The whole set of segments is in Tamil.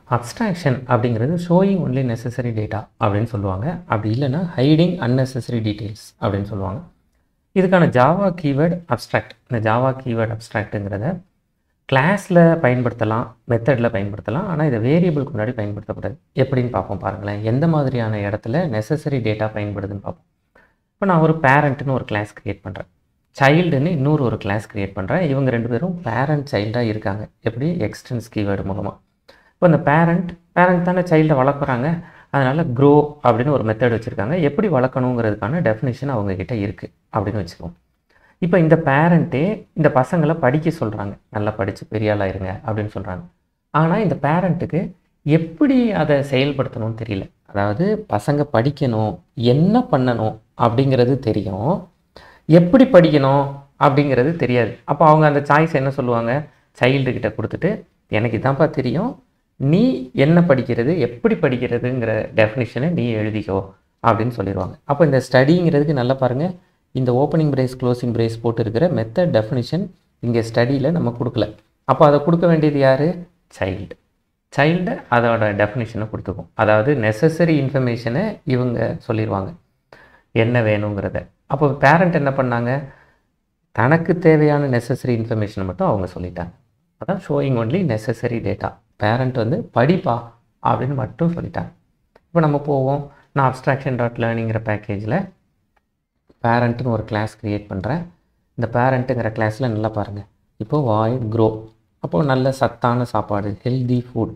அப்ஸ்ட்ராக்ஷன் அப்படிங்கிறது ஷோயிங் ஒன்லி நெசசரி டேட்டா அப்படின்னு சொல்லுவாங்க அப்படி இல்லைன்னா ஹைடிங் unnecessary டீட்டெயில்ஸ் அப்படின்னு சொல்லுவாங்க இதுக்கான ஜாவா கீவேர்டு அப்ஸ்ட்ராக்ட் இந்த ஜாவா கீவேர்டு அப்ஸ்ட்ராக்ட்டுங்கிறத கிளாஸில் பயன்படுத்தலாம் மெத்தடில் பயன்படுத்தலாம் ஆனால் இதை வேரியபிளுக்கு முன்னாடி பயன்படுத்தக்கூடாது எப்படின்னு பார்ப்போம் பாருங்களேன் எந்த மாதிரியான இடத்துல நெசசரி டேட்டா பயன்படுதுன்னு பார்ப்போம் இப்போ நான் ஒரு பேரண்ட்னு ஒரு கிளாஸ் க்ரியேட் பண்ணுறேன் சைல்டுன்னு இன்னொரு ஒரு கிளாஸ் க்ரியேட் பண்ணுறேன் இவங்க ரெண்டு பேரும் பேரண்ட் சைல்டாக இருக்காங்க எப்படி எக்ஸ்டென்ஸ் கீவேர்டு மூலமாக இப்போ இந்த பேரண்ட் பேரண்ட் தானே சைல்டை வளர்க்குறாங்க அதனால் க்ரோ அப்படின்னு ஒரு மெத்தட் வச்சுருக்காங்க எப்படி வளர்க்கணுங்கிறதுக்கான டெஃபினேஷன் அவங்கக்கிட்ட இருக்குது அப்படின்னு வச்சுக்கோம் இப்போ இந்த பேரண்ட்டே இந்த பசங்களை படிக்க சொல்கிறாங்க நல்லா படித்து பெரிய ஆளாயிருங்க அப்படின்னு சொல்கிறாங்க ஆனால் இந்த பேரண்ட்டுக்கு எப்படி அதை செயல்படுத்தணும்னு தெரியல அதாவது பசங்க படிக்கணும் என்ன பண்ணணும் அப்படிங்கிறது தெரியும் எப்படி படிக்கணும் அப்படிங்கிறது தெரியாது அப்போ அவங்க அந்த சாய்ஸ் என்ன சொல்லுவாங்க சைல்டு கிட்ட கொடுத்துட்டு எனக்கு இதான்ப்பா தெரியும் நீ என்ன படிக்கிறது எப்படி படிக்கிறதுங்கிற டெஃபினிஷனை நீ எழுதிக்கோ அப்படின்னு சொல்லிடுவாங்க அப்போ இந்த ஸ்டடிங்கிறதுக்கு நல்லா பாருங்கள் இந்த ஓப்பனிங் பிரேஸ் க்ளோசிங் பிரேஸ் போட்டு இருக்கிற மெத்தட் டெஃபினிஷன் இங்கே ஸ்டடியில் நம்ம கொடுக்கல அப்போ அதை கொடுக்க வேண்டியது யார் சைல்டு சைல்டு அதோட டெஃபினிஷனை கொடுத்துக்கும் அதாவது நெசசரி இன்ஃபர்மேஷனை இவங்க சொல்லிடுவாங்க என்ன வேணுங்கிறத அப்போ பேரண்ட் என்ன பண்ணாங்க தனக்கு தேவையான நெசசரி இன்ஃபர்மேஷனை மட்டும் அவங்க சொல்லிட்டாங்க அதான் showing only necessary data parent வந்து படிப்பா அப்படின்னு மட்டும் சொல்லிட்டாங்க இப்போ நம்ம போவோம் நான் அப்ஸ்ட்ராக்ஷன் டாட் லேர்னிங்கிற பேக்கேஜில் பேரண்ட்டுன்னு ஒரு கிளாஸ் க்ரியேட் பண்ணுறேன் இந்த பேரண்ட்டுங்கிற கிளாஸில் நல்லா பாருங்கள் இப்போ வாய்ட் க்ரோ அப்போது நல்ல சத்தான சாப்பாடு ஹெல்தி ஃபுட்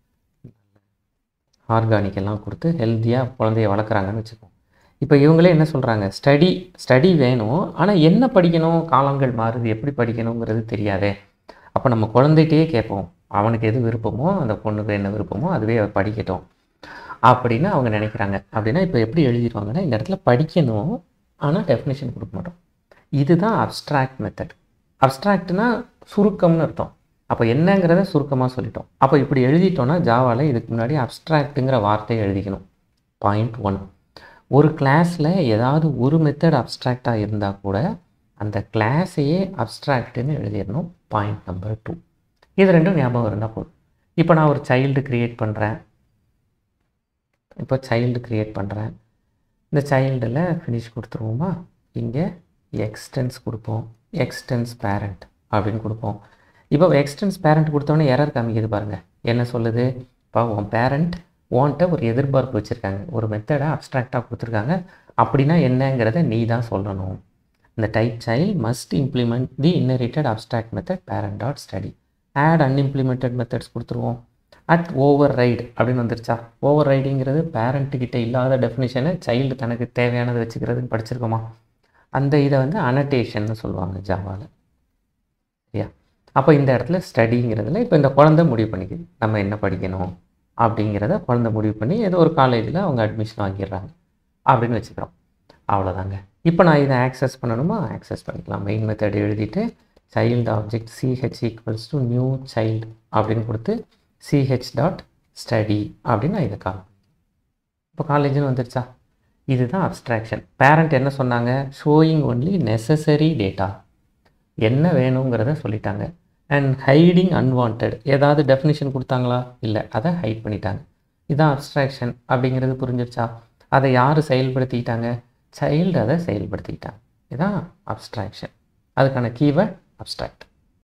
ஆர்கானிக் எல்லாம் கொடுத்து ஹெல்த்தியாக குழந்தைய வளர்க்குறாங்கன்னு வச்சுக்கோங்க இப்போ இவங்களே என்ன சொல்கிறாங்க ஸ்டடி ஸ்டடி வேணும் ஆனால் என்ன படிக்கணும் காலங்கள் மாறுது எப்படி படிக்கணுங்கிறது தெரியாதே அப்போ நம்ம குழந்தைகிட்டயே கேட்போம் அவனுக்கு எது விருப்பமோ அந்த பொண்ணுக்கு என்ன விருப்பமோ அதுவே அவ படிக்கட்டும் அப்படின்னு அவங்க நினைக்கிறாங்க அப்படின்னா இப்போ எப்படி எழுதிடுவாங்கன்னா இந்த இடத்துல படிக்கணும் ஆனால் டெஃபினேஷன் கொடுக்க மாட்டோம் இதுதான் அப்ஸ்ட்ராக்ட் மெத்தட் அப்ஸ்ட்ராக்ட்னா சுருக்கம்னு அர்த்தம் அப்போ என்னங்கிறத சுருக்கமாக சொல்லிட்டோம் அப்போ இப்படி எழுதிட்டோன்னா ஜாவாவில் இதுக்கு முன்னாடி அப்ஸ்ட்ராக்ட்டுங்கிற வார்த்தையை எழுதிக்கணும் பாயிண்ட் ஒன் ஒரு கிளாஸில் ஏதாவது ஒரு மெத்தட் அப்ஸ்ட்ராக்டாக இருந்தால் கூட அந்த கிளாஸையே அப்ஸ்ட்ராக்ட்டுன்னு எழுதிடணும் பாயிண்ட் நம்பர் டூ இது ரெண்டும் ஞாபகம் இருந்தால் போதும் இப்போ நான் ஒரு சைல்டு க்ரியேட் பண்ணுறேன் இப்போ சைல்டு க்ரியேட் பண்ணுறேன் இந்த சைல்டில் ஃபினிஷ் கொடுத்துருவோமா இங்கே எக்ஸ்டென்ஸ் கொடுப்போம் எக்ஸ்டென்ஸ் பேரண்ட் அப்படின்னு கொடுப்போம் இப்போ எக்ஸ்டென்ஸ் பேரண்ட் கொடுத்தோன்னே எரர் காமிக்குது பாருங்கள் என்ன சொல்லுது இப்போ உன் பேரண்ட் உன்கிட்ட ஒரு எதிர்பார்ப்பு வச்சுருக்காங்க ஒரு மெத்தடை அப்ஸ்ட்ராக்டாக கொடுத்துருக்காங்க அப்படின்னா என்னங்கிறத நீ தான் சொல்லணும் இந்த type child must implement the inherited abstract method parent dot study add unimplemented methods கொடுத்துருவோம் அட் ஓவர் ரைடு அப்படின்னு வந்துருச்சா ஓவர் ரைடிங்கிறது பேரண்ட்டுக்கிட்ட இல்லாத டெஃபினிஷனை சைல்டு தனக்கு தேவையானதை வச்சுக்கிறதுன்னு படிச்சிருக்கோமா அந்த இதை வந்து அனடேஷன்னு சொல்லுவாங்க ஜாவாவில் சரியா அப்போ இந்த இடத்துல ஸ்டடிங்கிறதுல இப்போ இந்த குழந்தை முடிவு பண்ணிக்குது நம்ம என்ன படிக்கணும் அப்படிங்கிறத குழந்தை முடிவு பண்ணி ஏதோ ஒரு காலேஜில் அவங்க அட்மிஷன் வாங்கிடுறாங்க அப்படின்னு வச்சுக்கிறோம் அவ்வளோதாங்க இப்போ நான் இதை ஆக்சஸ் பண்ணணுமா ஆக்சஸ் பண்ணிக்கலாம் மெயின் மெத்தட் எழுதிட்டு child object CH equals to new child அப்படின்னு கொடுத்து சிஹெச் டாட் ஸ்டடி அப்படின்னு நான் இதை கால் இப்போ காலேஜ்னு வந்துருச்சா இதுதான் அப்ஸ்ட்ராக்ஷன் பேரண்ட் என்ன சொன்னாங்க ஷோயிங் ஒன்லி நெசசரி டேட்டா என்ன வேணுங்கிறத சொல்லிட்டாங்க அண்ட் ஹைடிங் அன்வான்ட் ஏதாவது டெஃபினிஷன் கொடுத்தாங்களா இல்லை அதை ஹைட் பண்ணிட்டாங்க இதுதான் அப்ஸ்ட்ராக்ஷன் அப்படிங்கிறது புரிஞ்சிருச்சா அதை யார் செயல்படுத்திக்கிட்டாங்க சைல்டு அதை செயல்படுத்திக்கிட்டாங்க இதுதான் அப்ஸ்ட்ராக்ஷன் அதுக்கான கீவேர்ட் அப்ஸ்ட்ராக்ட்